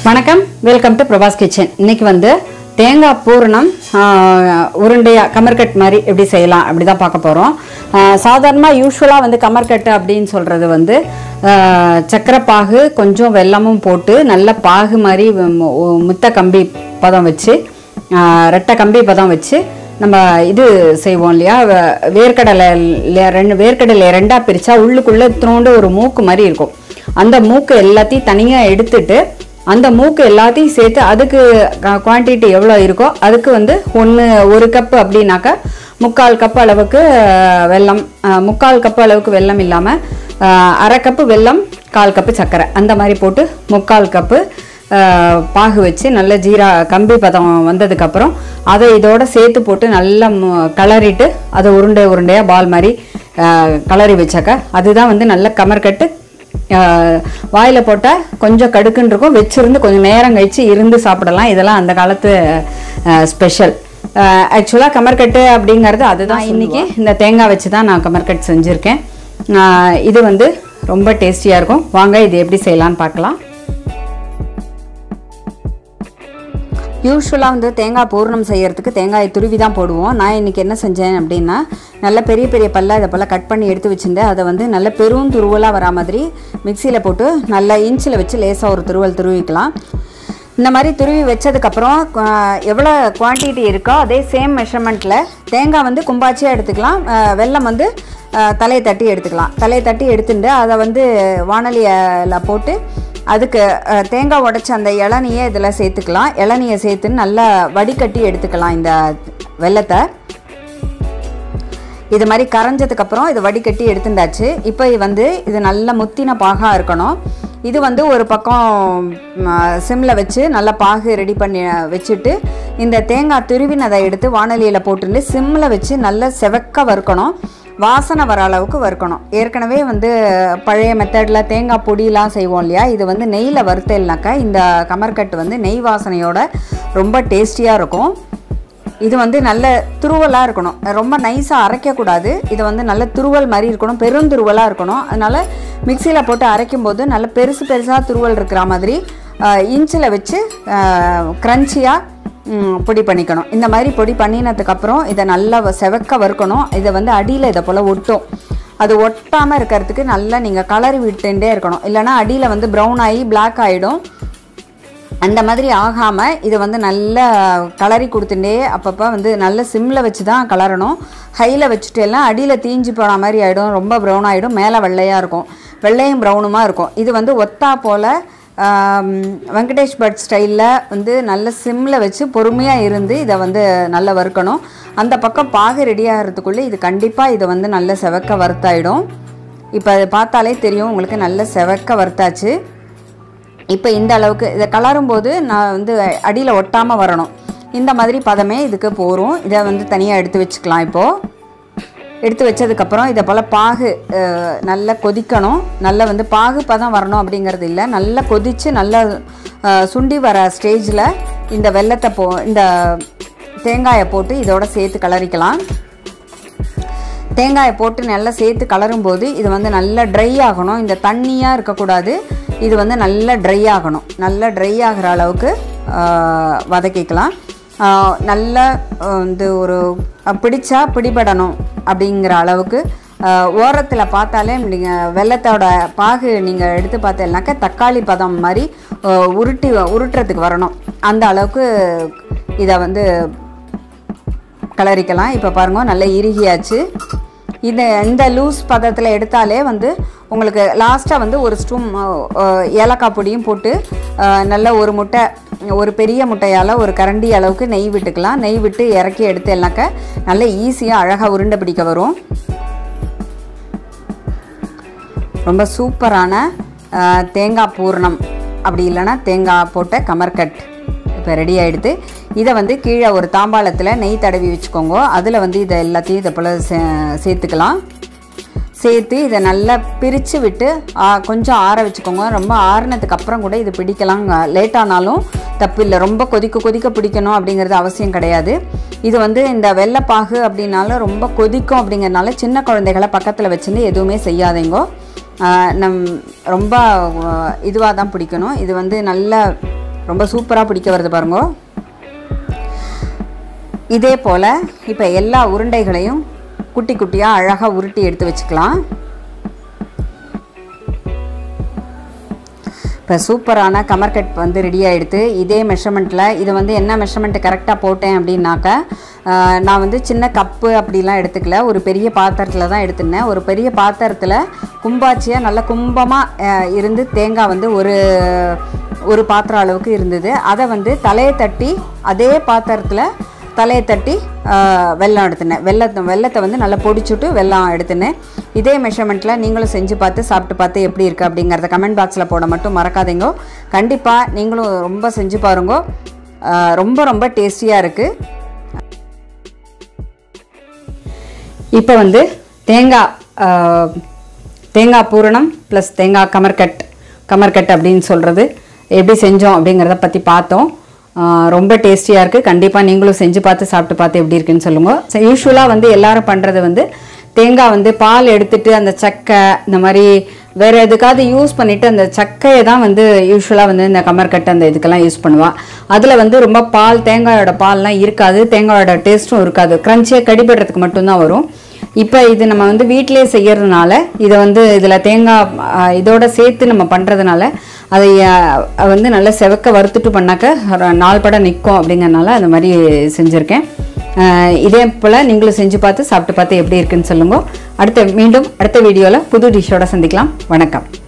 வணக்கம் welcome to Prabhas kitchen இன்னைக்கு வந்து தேங்காய் பூரணம் ஆஹ், உருண்டையா கமர்கட் மாதிரி எப்படி செய்யலாம் அப்படி தான் பார்க்க போகிறோம் சாதாரணமாக யூஸ்வலாக வந்து கமர்கட்டு அப்படின்னு சொல்கிறது வந்து ஆஹ், சக்கரை பாகு கொஞ்சம் வெல்லமும் போட்டு நல்ல பாகு மாதிரி மு- முத்த கம்பி பதம் வச்சு ஆஹ், ரெட்டை கம்பி பதம் வச்சு நம்ம இது செய்வோம் இல்லையா வே- வேர்க்கடலை இல்லையா ரெண்டு வேர்க்கடலை ரெண்டாக பிரித்தா உள்ளுக்குள்ளே இத்தினோண்டு ஒரு மூக்கு மாதிரி இருக்கும் அந்த மூக்கு எல்லாத்தையும் தனியாக எடுத்துட்டு அந்த மூக்கு எல்லாத்தையும் சேர்த்து அதுக்கு குவான்டிட்டி எவ்வளோ இருக்கோ அதுக்கு வந்து ஒன்று ஒரு கப்பு அப்படின்னாக்கா முக்கால் கப் அளவுக்கு அஹ், வெல்லம் அஹ், முக்கால் கப்பு அளவுக்கு வெல்லம் இல்லாமல் அரை கப்பு வெல்லம் கால் கப்பு சர்க்கரை அந்த மாதிரி போட்டு முக்கால் கப்பு அஹ், பாகு வச்சு நல்ல ஜீரா கம்பி பதம் வந்ததுக்கப்புறம் அதை இதோட சேர்த்து போட்டு நல்லா மு- கிளறிட்டு அதை உருண்டை உருண்டையாக பால் மாதிரி அஹ், கிளறி வச்சாக்க அதுதான் வந்து நல்ல கமர்கட்டு ஆஹ் வாயில போட்டால் கொஞ்சம் கடுக்குன்னு இருக்கும் வச்சிருந்து கொஞ்சம் நேரம் கழிச்சு இருந்து சாப்பிடலாம் இதெல்லாம் அந்த காலத்து ஸ்பெஷல் ஆக்சுவலாக கமர்கட்டு அப்படிங்கிறது அதுதான் இன்னைக்கு இந்த தேங்காய் வச்சு தான் நான் கமர்கட் செஞ்சுருக்கேன் ஆஹ் இது வந்து ரொம்ப டேஸ்டியாக இருக்கும் வாங்க இது எப்படி செய்யலாம்னு பார்க்கலாம் யூஸ்வலாக வந்து தேங்காய் பூர்ணம் செய்யறதுக்கு தேங்காயை துருவி தான் போடுவோம் நான் இன்றைக்கி என்ன செஞ்சேன் அப்படின்னா நல்ல பெரிய பெரிய பல்ல இதை போல் கட் பண்ணி எடுத்து வச்சுருந்தேன் அதை வந்து நல்ல பெரும் துருவலாக வரா மாதிரி மிக்சியில் போட்டு நல்லா இன்ச்சில் வச்சு லேசாக ஒரு துருவல் துருவிக்கலாம் இந்த மாதிரி துருவி வச்சதுக்கப்புறம் எவ்வளோ குவான்டிட்டி இருக்கோ அதே சேம் மெஷர்மெண்ட்டில் தேங்காய் வந்து கும்பாச்சியாக எடுத்துக்கலாம் அஹ், வெல்லம் வந்து அஹ், தலையை தட்டி எடுத்துக்கலாம் தலையை தட்டி எடுத்துட்டு அதை வந்து வானலியில் போட்டு அதுக்கு அஹ், தேங்காய் உடைச்ச அந்த இளநியை இதில் சேர்த்துக்கலாம் இளநியை சேர்த்து நல்லா வடிகட்டி எடுத்துக்கலாம் இந்த வெல்லத்தை இது மாதிரி கரைஞ்சதுக்கப்புறம் இது வடிகட்டி எடுத்துட்டாச்சு இப்போ இது வந்து இது நல்ல முத்தின பாகாக இருக்கணும் இது வந்து ஒரு பக்கம் சிம்மில் வச்சு நல்லா பாகு ரெடி பண்ணி வச்சுட்டு இந்த தேங்காய் துருவினதை எடுத்து வானலியில் போட்டுட்டு சிம்மில் வச்சு நல்லா செவக்க வறுக்கணும் வாசனை வர அளவுக்கு வறுக்கணும் ஏற்கனவே வந்து பழைய மெத்தடில் தேங்காய் பொடியெலாம் செய்வோம் இல்லையா இது வந்து நெய்யில் வறுத்தல்னாக்கா இந்த கமர்கட்டு வந்து நெய் வாசனையோட ரொம்ப டேஸ்டியாக இருக்கும் இது வந்து நல்ல துருவலாக இருக்கணும் ரொம்ப நைஸாக அரைக்கக்கூடாது இது வந்து நல்ல துருவல் மாதிரி இருக்கணும் பெருந்துருவலாக இருக்கணும் அதனால் மிக்சியில் போட்டு அரைக்கும் போது நல்ல பெருசு பெருசாக துருவல் இருக்கிற மாதிரி இன்ச்சில் வச்சு க்ரன்ச்சியாக பொடி பண்ணிக்கணும் இந்த மாதிரி பொடி பண்ணினதுக்கப்புறம் இதை நல்லா வ- செவக்க வறுக்கணும் இதை வந்து அடியில் இதை போல் ஒட்டும் அது ஒட்டாமல் இருக்கிறதுக்கு நல்லா நீங்கள் கலரி விட்டுட்டே இருக்கணும் இல்லைன்னா அடியில் வந்து ப்ரௌன் ஆகி பிளாக் ஆகிடும் அந்த மாதிரி ஆகாமல் இதை வந்து நல்லா கலரி கொடுத்துட்டே அப்பப்போ வந்து நல்ல சிம்மில் வச்சு தான் கலரணும் ஹையில் வச்சுட்டு எல்லாம் அடியில் தீஞ்சு போன மாதிரி ஆகிடும் ரொம்ப ப்ரௌன் ஆகிடும் மேலே வெள்ளையாக இருக்கும் வெள்ளையும் ப்ரௌனுமா இருக்கும் இது வந்து ஒத்தா போல் வெங்கடேஷ் பட் ஸ்டைலில் வந்து நல்ல சிம்மில் வச்சு பொறுமையாக இருந்து இதை வந்து நல்லா வறுக்கணும் அந்த பக்கம் பாகு ரெடி ஆகிறதுக்குள்ளே இது கண்டிப்பாக இதை வந்து நல்ல செவக்க வறுத்தாயிடும் இப்போ அதை பார்த்தாலே தெரியும் உங்களுக்கு நல்ல செவக்க வறுத்தாச்சு இப்போ இந்த அளவுக்கு இதை கலரும் போது நான் வந்து அடியில் ஒட்டாமல் வரணும் இந்த மாதிரி பதமே இதுக்கு போகும் இதை வந்து தனியாக எடுத்து வச்சுக்கலாம் இப்போது எடுத்து வச்சதுக்கப்புறம் இதை போல் பாகு அஹ், நல்லா கொதிக்கணும் நல்லா வந்து பாகு பதம் வரணும் அப்படிங்கிறது இல்லை நல்லா கொதித்து நல்லா அஹ், சுண்டி வர ஸ்டேஜில் இந்த வெல்லத்தை போ இந்த தேங்காயை போட்டு இதோட சேர்த்து கலரிக்கலாம் தேங்காயை போட்டு நல்லா சேர்த்து கலரும் போது இது வந்து நல்லா ட்ரை ஆகணும் இந்த தண்ணியாக இருக்கக்கூடாது இது வந்து நல்லா ட்ரை ஆகணும் நல்லா ட்ரை ஆகிற அளவுக்கு ஆஹ், வதக்கிக்கலாம் ஆஹ், நல்லா ஆஹ், வந்து ஒரு அஹ், பிடிச்சா பிடிபடணும் அப்படிங்கிற அளவுக்கு ஓரத்தில் பார்த்தாலே நீங்கள் வெள்ளத்தோட பாகு நீங்கள் எடுத்து பார்த்தீங்கன்னாக்கா தக்காளி பதம் மாதிரி ஆஹ், உருட்டி உருட்டுறதுக்கு வரணும் அந்த அளவுக்கு இதை வந்து கலரிக்கலாம் இப்போ பாருங்க நல்லா இறுகியாச்சு இந்த இந்த லூஸ் பதத்தில் எடுத்தாலே வந்து உங்களுக்கு லாஸ்ட்டாக வந்து ஒரு ஸ்டூம் ஏலக்காய் பொடியும் போட்டு அஹ், நல்ல ஒரு முட்டை ஒரு பெரிய முட்டையால் ஒரு கரண்டி அளவுக்கு நெய் விட்டுக்கலாம் நெய் விட்டு இறக்கி எடுத்தேன்னாக்க நல்ல ஈஸியாக அழகாக உருண்டை பிடிக்க வரும் ரொம்ப சூப்பரான அஹ், தேங்காய் பூரணம் அப்படி இல்லைன்னா தேங்காய் போட்ட கமர்கட் இப்போ ரெடி ஆகிடுது இதை வந்து கீழே ஒரு தாம்பாளத்தில் நெய் தடவி வச்சுக்கோங்க அதில் வந்து இதை எல்லாத்தையும் இதை போல் சே சேர்த்துக்கலாம் சேர்த்து இதை நல்லா பிரித்து விட்டு ஆ, கொஞ்சம் ஆற வச்சுக்கோங்க ரொம்ப ஆறுனதுக்கு அப்புறம் கூட இது பிடிக்கலாம் லேட் ஆனாலும் தப்பு இல்லை ரொம்ப கொதிக்க கொதிக்க பிடிக்கணும் அப்படிங்கிறது அவசியம் கிடையாது இது வந்து இந்த வெள்ளைப்பாகு அப்படின்னாலும் ரொம்ப கொதிக்கும் அப்படிங்கிறனால சின்ன குழந்தைகளை பக்கத்தில் வச்சுருந்து எதுவுமே செய்யாதீங்கோ ஆஹ் நம் ரொம்ப இதுவாக தான் பிடிக்கணும் இது வந்து நல்ல ரொம்ப சூப்பராக பிடிக்க வருது பாருங்க இதே போல் இப்போ எல்லா உருண்டைகளையும் குட்டி குட்டியாக அழகாக உருட்டி எடுத்து வச்சுக்கலாம் இப்போ சூப்பரான கமர்கட் வந்து ரெடி ஆகிடுது இதே மெஷர்மெண்ட்டில் இது வந்து என்ன மெஷர்மெண்ட் கரெக்டாக போட்டேன் அப்படின்னாக்க ஆஹ், நான் வந்து சின்ன கப்பு அப்படிலாம் எடுத்துக்கல ஒரு பெரிய பாத்திரத்தில் தான் எடுத்துனேன் ஒரு பெரிய பாத்திரத்தில் கும்பாச்சியாக நல்ல கும்பமாக இருந்து தேங்காய் வந்து ஒரு ஒரு பாத்திரம் அளவுக்கு இருந்தது அதை வந்து தலையை தட்டி அதே பாத்திரத்தில் தலையை தட்டி ஆஹ், வெல்லம் எடுத்துனேன் வெள்ளத்தை வெள்ளத்தை வந்து நல்லா பொடிச்சுட்டு வெல்லம் எடுத்துனேன் இதே மெஷர்மெண்ட்டில் நீங்களும் செஞ்சு பார்த்து சாப்பிட்டு பார்த்து எப்படி இருக்குது அப்படிங்கிறத கமெண்ட் பாக்ஸில் போட மட்டும் மறக்காதீங்க கண்டிப்பாக நீங்களும் ரொம்ப செஞ்சு பாருங்க ஆஹ், ரொம்ப ரொம்ப டேஸ்டியாக இருக்குது இப்போ வந்து தேங்காய் ஆஹ், தேங்காய் பூரணம் ப்ளஸ் தேங்காய் கமர்கட் கமர்கட் அப்படின்னு சொல்கிறது எப்படி செஞ்சோம் அப்படிங்கிறத பற்றி பார்த்தோம் ஆஹ், ரொம்ப டேஸ்டியாக இருக்குது கண்டிப்பாக நீங்களும் செஞ்சு பார்த்து சாப்பிட்டு பார்த்து எப்படி இருக்குன்னு சொல்லுங்கள் யூஸ்வலாக வந்து எல்லாரும் பண்ணுறது வந்து தேங்காய் வந்து பால் எடுத்துட்டு அந்த சக்கை இந்த மாதிரி வேறு எதுக்காவது யூஸ் பண்ணிவிட்டு அந்த சக்கையை தான் வந்து யூஸ்வலாக வந்து இந்த கமர்கட்டு அந்த இதுக்கெல்லாம் யூஸ் பண்ணுவா அதில் வந்து ரொம்ப பால் தேங்காயோட பால்லாம் இருக்காது தேங்காயோட டேஸ்ட்டும் இருக்காது க்ரன்ச்சியாக கடிபடுறதுக்கு மட்டும்தான் வரும் இப்போ இது நம்ம வந்து வீட்டிலேயே செய்யறதுனால இதை வந்து இதில் தேங்காய் ஆ, இதோட சேர்த்து நம்ம பண்ணுறதுனால அதை ஆ, வந்து நல்லா செவக்க வறுத்துட்டு பண்ணாக்க ஒரு நாள் படம் நிற்கும் அப்படிங்கறனால அந்த மாதிரி செஞ்சுருக்கேன் ஆ, இதே போல் நீங்களும் செஞ்சு பார்த்து சாப்பிட்டு பார்த்து எப்படி இருக்குன்னு சொல்லுங்க அடுத்த மீண்டும் அடுத்த வீடியோவில் புது டிஷ்ஷோட சந்திக்கலாம் வணக்கம்